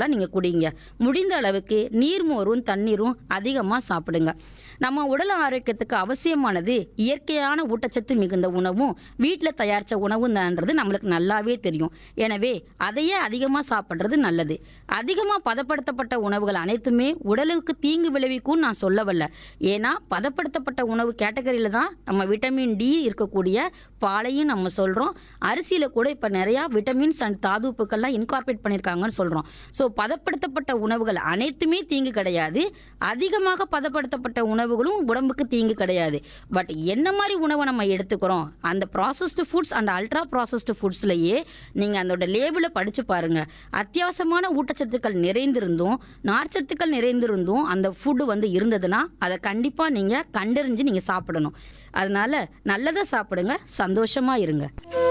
தாதுப்புக்களாக நீங்கள் குடிங்க முடிந்த அளவுக்கு நீர்மோரும் தண்ணீரும் அதிகமாக சாப்பிடுங்க நம்ம உடல் ஆரோக்கியத்துக்கு அவசியமானது இயற்கையான ஊட்டச்சத்து மிகுந்த உணவும் வீட்டில் தயாரித்த உணவும் தான்றது நம்மளுக்கு நல்லாவே தெரியும் எனவே அதையே அதிகமாக சாப்பிட்றது நல்லது அதிகமாக பதப்படுத்தப்பட்ட உணவுகள் அனைத்துமே உடலுக்கு தீங்கு விளைவிக்கும் நான் சொல்ல வரல ஏன்னா பதப்படுத்தப்பட்ட உணவு கேட்டகரியில் தான் நம்ம விட்டமின் டி இருக்கக்கூடிய பாலையும் நம்ம சொல்கிறோம் அரிசியில் கூட இப்போ நிறையா விட்டமின்ஸ் அண்ட் தாதுப்புக்கள்லாம் இன்கார்பரேட் பண்ணியிருக்காங்கன்னு சொல்கிறோம் ஸோ பதப்படுத்தப்பட்ட உணவுகள் அனைத்துமே தீங்கு கிடையாது அதிகமாக பதப்படுத்தப்பட்ட உணவுகளும் உடம்புக்கு தீங்கு கிடையாது பட் என்ன மாதிரி உணவை நம்ம எடுத்துக்கிறோம் அந்த processed foods and ultra processed ஃபுட்ஸ்லையே நீங்கள் அதோட லேபிளை படித்து பாருங்கள் அத்தியாவசியமான ஊட்டச்சத்துக்கள் நிறைந்திருந்தும் நார்ச்சத்துக்கள் நிறைந்திருந்தும் அந்த ஃபுட்டு வந்து இருந்ததுன்னா அதை கண்டிப்பாக நீங்கள் கண்டறிஞ்சு நீங்கள் சாப்பிடணும் அதனால நல்லதை சாப்பிடுங்க சந்தோஷமா இருங்க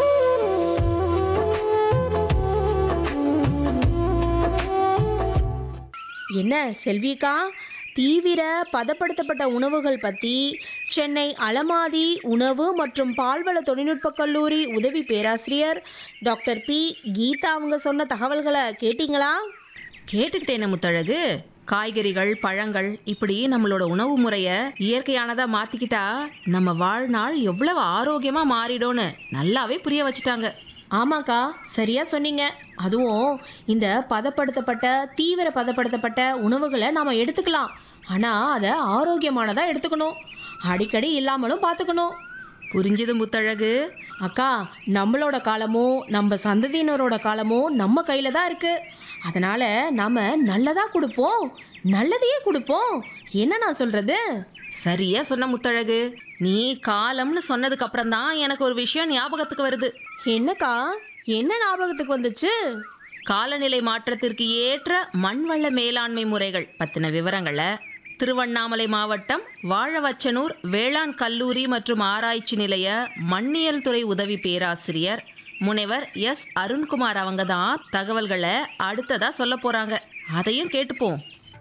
என்ன செல்விக்கா தீவிர பதப்படுத்தப்பட்ட உணவுகள் பற்றி சென்னை அலமாதி உணவு மற்றும் பால்வள தொழில்நுட்பக் கல்லூரி உதவி பேராசிரியர் டாக்டர் பி கீதா அவங்க சொன்ன தகவல்களை கேட்டிங்களா கேட்டுக்கிட்டேனே முத்தழகு காய்கறிகள் பழங்கள் இப்படி நம்மளோட உணவு முறைய இயற்கையானதா மாத்திக்கிட்டா நம்ம வாழ்நாள் எவ்வளவு ஆரோக்கியமா மாறிடும்னு நல்லாவே புரிய வச்சுட்டாங்க ஆமாக்கா சரியா சொன்னீங்க அதுவும் இந்த பதப்படுத்தப்பட்ட தீவிர பதப்படுத்தப்பட்ட உணவுகளை நாம் எடுத்துக்கலாம் ஆனால் அதை ஆரோக்கியமானதாக எடுத்துக்கணும் அடிக்கடி இல்லாமலும் பார்த்துக்கணும் புரிஞ்சது முத்தழகு அக்கா நம்மளோட காலமும் நம்ம சந்ததியினரோட காலமும் நம்ம கையில் தான் இருக்கு அதனால நாம நல்லதா கொடுப்போம் நல்லதையே கொடுப்போம் என்ன நான் சொல்றது சரியா சொன்ன முத்தழகு நீ காலம்னு சொன்னதுக்கு அப்புறம் தான் எனக்கு ஒரு விஷயம் ஞாபகத்துக்கு வருது என்னக்கா என்ன ஞாபகத்துக்கு வந்துச்சு காலநிலை மாற்றத்திற்கு ஏற்ற மண்வள மேலாண்மை முறைகள் பத்தின விவரங்களை திருவண்ணாமலை மாவட்டம் வாழவச்சனூர் வேளாண் கல்லூரி மற்றும் ஆராய்ச்சி நிலைய மண்ணியல் துறை உதவி பேராசிரியர் முனைவர் எஸ் அருண்குமார் அவங்க தான் தகவல்களை அடுத்ததா சொல்ல போறாங்க அதையும் கேட்டுப்போம்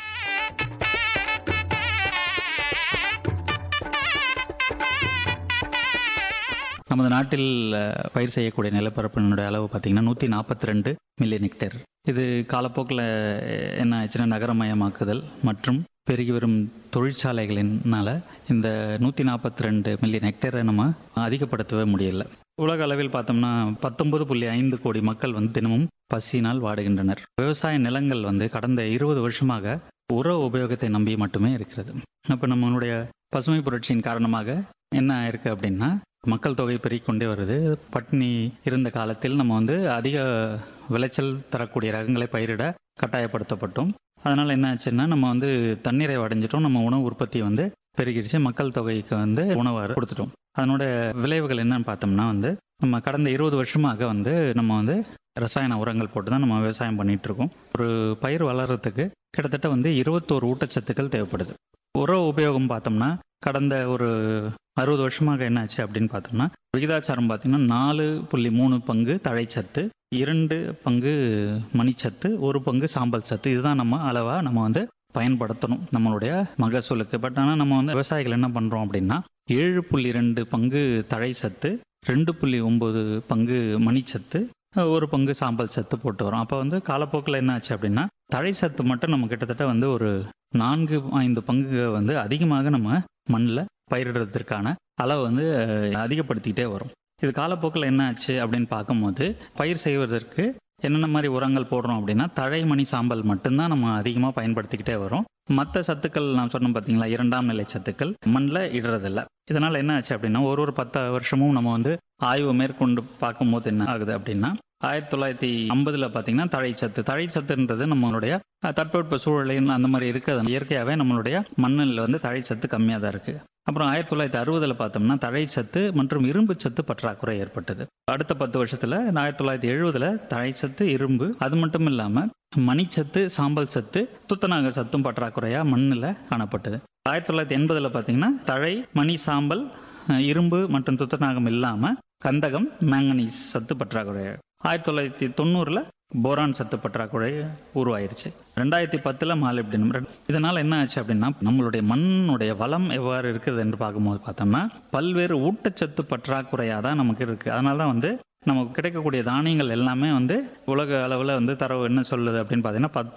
நமது நாட்டில் அஹ், பயிர் செய்யக்கூடிய நிலப்பரப்பினுடைய அளவு பார்த்திங்கன்னா நூற்றி நாற்பத்தி ரெண்டு மில்லியன் ஹெக்டேர் இது காலப்போக்கில் என்ன ஆச்சுன்னா நகரமயமாக்குதல் மற்றும் பெருகி வரும் தொழிற்சாலைகளினால இந்த நூற்றி நாற்பத்தி ரெண்டு மில்லியன் ஹெக்டேரை நம்ம அதிகப்படுத்தவே முடியல உலக அளவில் பார்த்தோம்னா பத்தொன்பது புள்ளி ஐந்து கோடி மக்கள் வந்து தினமும் பசியினால் வாடுகின்றனர் விவசாய நிலங்கள் வந்து கடந்த இருபது வருஷமாக உர உபயோகத்தை நம்பி மட்டுமே இருக்கிறது அப்போ நம்மளுடைய பசுமை புரட்சியின் காரணமாக என்ன ஆயிருக்கு அப்படின்னா மக்கள் தொகை பெருகிக்கொண்டே வருது பட்டினி இருந்த காலத்தில் நம்ம வந்து அதிக விளைச்சல் தரக்கூடிய ரகங்களை பயிரிட கட்டாயப்படுத்தப்பட்டோம் அதனால் என்ன ஆச்சுன்னா நம்ம வந்து தண்ணீரை அடைஞ்சிட்டோம் நம்ம உணவு உற்பத்தி வந்து பெருகிடுச்சு மக்கள் தொகைக்கு வந்து உணவை கொடுத்துட்டோம் அதனோட விளைவுகள் என்னன்னு பார்த்தோம்னா வந்து நம்ம கடந்த இருபது வருஷமாக வந்து நம்ம வந்து ரசாயன உரங்கள் போட்டு தான் நம்ம விவசாயம் பண்ணிட்டு இருக்கோம் ஒரு பயிர் வளர்கிறதுக்கு கிட்டத்தட்ட வந்து இருபத்தோரு ஊட்டச்சத்துக்கள் தேவைப்படுது உர உபயோகம் பார்த்தோம்னா கடந்த ஒரு அறுபது வருஷமாக என்னாச்சு அப்படின்னு பார்த்தோம்னா விகிதாச்சாரம் பார்த்தீங்கன்னா நாலு புள்ளி மூணு பங்கு தழைச்சத்து இரண்டு பங்கு மணிச்சத்து ஒரு பங்கு சாம்பல் சத்து இதுதான் நம்ம அளவாக நம்ம வந்து பயன்படுத்தணும் நம்மளுடைய மகசூலுக்கு பட் ஆனால் நம்ம வந்து விவசாயிகள் என்ன பண்ணுறோம் அப்படின்னா ஏழு புள்ளி ரெண்டு பங்கு தழை சத்து ரெண்டு புள்ளி ஒம்பது பங்கு மணிச்சத்து ஒரு பங்கு சாம்பல் சத்து போட்டு வரோம் அப்போ வந்து காலப்போக்கில் என்ன ஆச்சு அப்படின்னா தழை சத்து மட்டும் நம்ம கிட்டத்தட்ட வந்து ஒரு நான்கு ஐந்து பங்கு வந்து அதிகமாக நம்ம மண்ணில் பயிரிடுறதுக்கான அளவு வந்து அஹ், அதிகப்படுத்திக்கிட்டே வரும் இது காலப்போக்கில் என்ன ஆச்சு அப்படின்னு பார்க்கும்போது பயிர் செய்வதற்கு என்னென்ன மாதிரி உரங்கள் போடுறோம் அப்படின்னா தழை மணி சாம்பல் மட்டும்தான் நம்ம அதிகமாக பயன்படுத்திக்கிட்டே வரோம் மற்ற சத்துக்கள் நான் சொன்னேன் பார்த்தீங்களா இரண்டாம் நிலை சத்துக்கள் மண்ணில் இடுறதில்ல இதனால் என்ன ஆச்சு அப்படின்னா ஒரு ஒரு பத்து வருஷமும் நம்ம வந்து ஆய்வு மேற்கொண்டு பார்க்கும்போது என்ன ஆகுது அப்படின்னா ஆயிரத்தி தொள்ளாயிரத்தி ஐம்பதுல பார்த்தீங்கன்னா தழைச்சத்து தழைச்சத்துன்றது நம்மளுடைய அஹ், தட்பவெட்ப சூழலில் அந்த மாதிரி இருக்கிறது இயற்கையாகவே நம்மளுடைய மண்ணில் வந்து தழைச்சத்து கம்மியாக தான் இருக்குது அப்புறம் ஆயிரத்தி தொள்ளாயிரத்தி அறுபதில் பார்த்தோம்னா தழைச்சத்து மற்றும் இரும்பு சத்து பற்றாக்குறை ஏற்பட்டது அடுத்த பத்து வருஷத்தில் ஆயிரத்தி தொள்ளாயிரத்தி எழுபதில் தழைச்சத்து இரும்பு அது மட்டும் இல்லாமல் மணிச்சத்து சாம்பல் சத்து துத்தநாக சத்தும் பற்றாக்குறையாக மண்ணில் காணப்பட்டது ஆயிரத்தி தொள்ளாயிரத்தி எண்பதில் பார்த்தீங்கன்னா தழை மணி சாம்பல் அஹ், இரும்பு மற்றும் துத்தநாகம் இல்லாமல் கந்தகம் மேங்கனீஸ் சத்து பற்றாக்குறை ஆயிரத்தி தொள்ளாயிரத்தி தொண்ணூறில் போரான் சத்து பற்றாக்குறை உருவாயிருச்சு ரெண்டாயிரத்தி பத்தில் மாலிப்டினம் இதனால் என்ன ஆச்சு அப்படின்னா நம்மளுடைய மண்ணுடைய வளம் எவ்வாறு இருக்குது என்று பார்க்கும்போது பார்த்தோம்னா பல்வேறு ஊட்டச்சத்து பற்றாக்குறையாக தான் நமக்கு இருக்குது அதனால தான் வந்து நமக்கு கிடைக்கக்கூடிய தானியங்கள் எல்லாமே வந்து உலக அளவில் வந்து தரவு என்ன சொல்லுது அப்படின்னு பார்த்தீங்கன்னா பத்து